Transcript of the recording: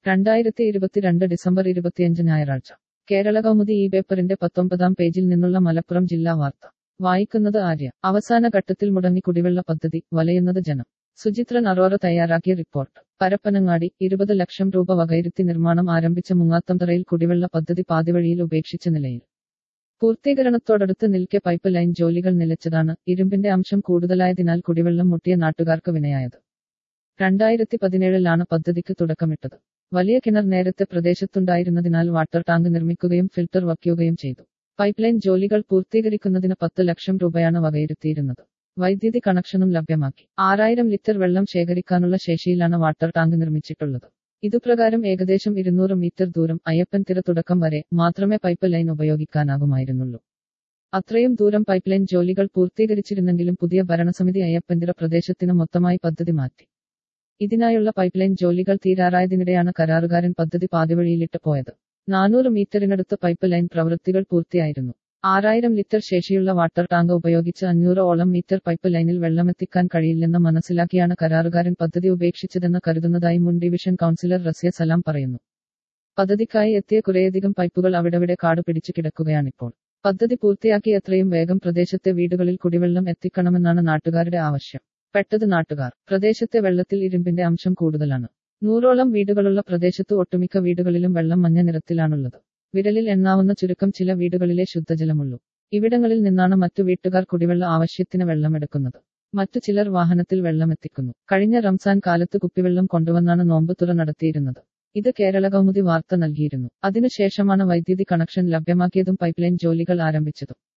രണ്ടായിരത്തി ഇരുപത്തിരണ്ട് ഡിസംബർ ഇരുപത്തിയഞ്ച് ഞായറാഴ്ച കേരള കൗമുദി ഈ പേപ്പറിന്റെ പത്തൊമ്പതാം പേജിൽ നിന്നുള്ള മലപ്പുറം ജില്ലാ വാർത്ത വായിക്കുന്നത് ആര്യ അവസാന ഘട്ടത്തിൽ മുടങ്ങി കുടിവെള്ള പദ്ധതി വലയുന്നത് ജനം സുചിത്രൻ അറോറ തയ്യാറാക്കിയ റിപ്പോർട്ട് പരപ്പനങ്ങാടി ഇരുപത് ലക്ഷം രൂപ വകയിരുത്തി നിർമ്മാണം ആരംഭിച്ച മുങ്ങാത്തംതറയിൽ കുടിവെള്ള പദ്ധതി പാതിവഴിയിൽ ഉപേക്ഷിച്ച നിലയിൽ പൂർത്തീകരണത്തോടടുത്ത് നിൽക്കെ പൈപ്പ് ലൈൻ ജോലികൾ നിലച്ചതാണ് ഇരുമ്പിന്റെ അംശം കൂടുതലായതിനാൽ കുടിവെള്ളം മുട്ടിയ നാട്ടുകാർക്ക് വിനയായത് രണ്ടായിരത്തി പതിനേഴിലാണ് പദ്ധതിക്ക് തുടക്കമിട്ടത് വലിയ കിണർ നേരത്തെ പ്രദേശത്തുണ്ടായിരുന്നതിനാൽ വാട്ടർ ടാങ്ക് നിർമ്മിക്കുകയും ഫിൽട്ടർ വയ്ക്കുകയും ചെയ്തു പൈപ്പ് ലൈൻ ജോലികൾ പൂർത്തീകരിക്കുന്നതിന് പത്ത് ലക്ഷം രൂപയാണ് വകയിരുത്തിയിരുന്നത് വൈദ്യുതി കണക്ഷനും ലഭ്യമാക്കി ആറായിരം ലിറ്റർ വെള്ളം ശേഖരിക്കാനുള്ള ശേഷിയിലാണ് വാട്ടർ ടാങ്ക് നിർമ്മിച്ചിട്ടുള്ളത് ഇതുപ്രകാരം ഏകദേശം ഇരുന്നൂറ് മീറ്റർ ദൂരം അയ്യപ്പൻ തിര തുടക്കം വരെ മാത്രമേ പൈപ്പ് ലൈൻ ഉപയോഗിക്കാനാകുമായിരുന്നുള്ളൂ അത്രയും ദൂരം പൈപ്പ് ലൈൻ ജോലികൾ പൂർത്തീകരിച്ചിരുന്നെങ്കിലും പുതിയ ഭരണസമിതി അയ്യപ്പൻതിര പ്രദേശത്തിന് മൊത്തമായി പദ്ധതി മാറ്റി ഇതിനായുള്ള പൈപ്പ് ലൈൻ ജോലികൾ തീരാറായതിനിടെയാണ് കരാറുകാരൻ പദ്ധതി പാതിവഴിയിലിട്ട് പോയത് നാനൂറ് മീറ്ററിനടുത്ത് പൈപ്പ് ലൈൻ പ്രവൃത്തികൾ പൂർത്തിയായിരുന്നു ആറായിരം ലിറ്റർ ശേഷിയുള്ള വാട്ടർ ടാങ്ക് ഉപയോഗിച്ച് അഞ്ഞൂറ് ഓളം മീറ്റർ പൈപ്പ് ലൈനിൽ വെള്ളമെത്തിക്കാൻ കഴിയില്ലെന്ന് മനസ്സിലാക്കിയാണ് കരാറുകാരൻ പദ്ധതി ഉപേക്ഷിച്ചതെന്ന് കരുതുന്നതായി മുൻ ഡിവിഷൻ കൗൺസിലർ റസിയ സലാം പറയുന്നു പദ്ധതിക്കായി എത്തിയ കുറേയധികം പൈപ്പുകൾ അവിടെവിടെ കാട് പിടിച്ചു കിടക്കുകയാണിപ്പോൾ പദ്ധതി പൂർത്തിയാക്കി എത്രയും വേഗം പ്രദേശത്തെ വീടുകളിൽ കുടിവെള്ളം എത്തിക്കണമെന്നാണ് നാട്ടുകാരുടെ ആവശ്യം പെട്ടത് നാട്ടുകാർ പ്രദേശത്തെ വെള്ളത്തിൽ ഇരുമ്പിന്റെ അംശം കൂടുതലാണ് നൂറോളം വീടുകളുള്ള പ്രദേശത്ത് ഒട്ടുമിക്ക വീടുകളിലും വെള്ളം മഞ്ഞ നിറത്തിലാണുള്ളത് വിരലിൽ എണ്ണാവുന്ന ചുരുക്കം ചില വീടുകളിലെ ശുദ്ധജലമുള്ളൂ ഇവിടങ്ങളിൽ നിന്നാണ് മറ്റു വീട്ടുകാർ കുടിവെള്ള ആവശ്യത്തിന് വെള്ളമെടുക്കുന്നത് മറ്റു ചിലർ വാഹനത്തിൽ വെള്ളമെത്തിക്കുന്നു കഴിഞ്ഞ റംസാൻ കാലത്ത് കുപ്പിവെള്ളം കൊണ്ടുവന്നാണ് നോമ്പ് തുറ നടത്തിയിരുന്നത് ഇത് കേരള കൗമുദി വാർത്ത നൽകിയിരുന്നു അതിനുശേഷമാണ് വൈദ്യുതി കണക്ഷൻ ലഭ്യമാക്കിയതും പൈപ്പ് ലൈൻ ജോലികൾ ആരംഭിച്ചതും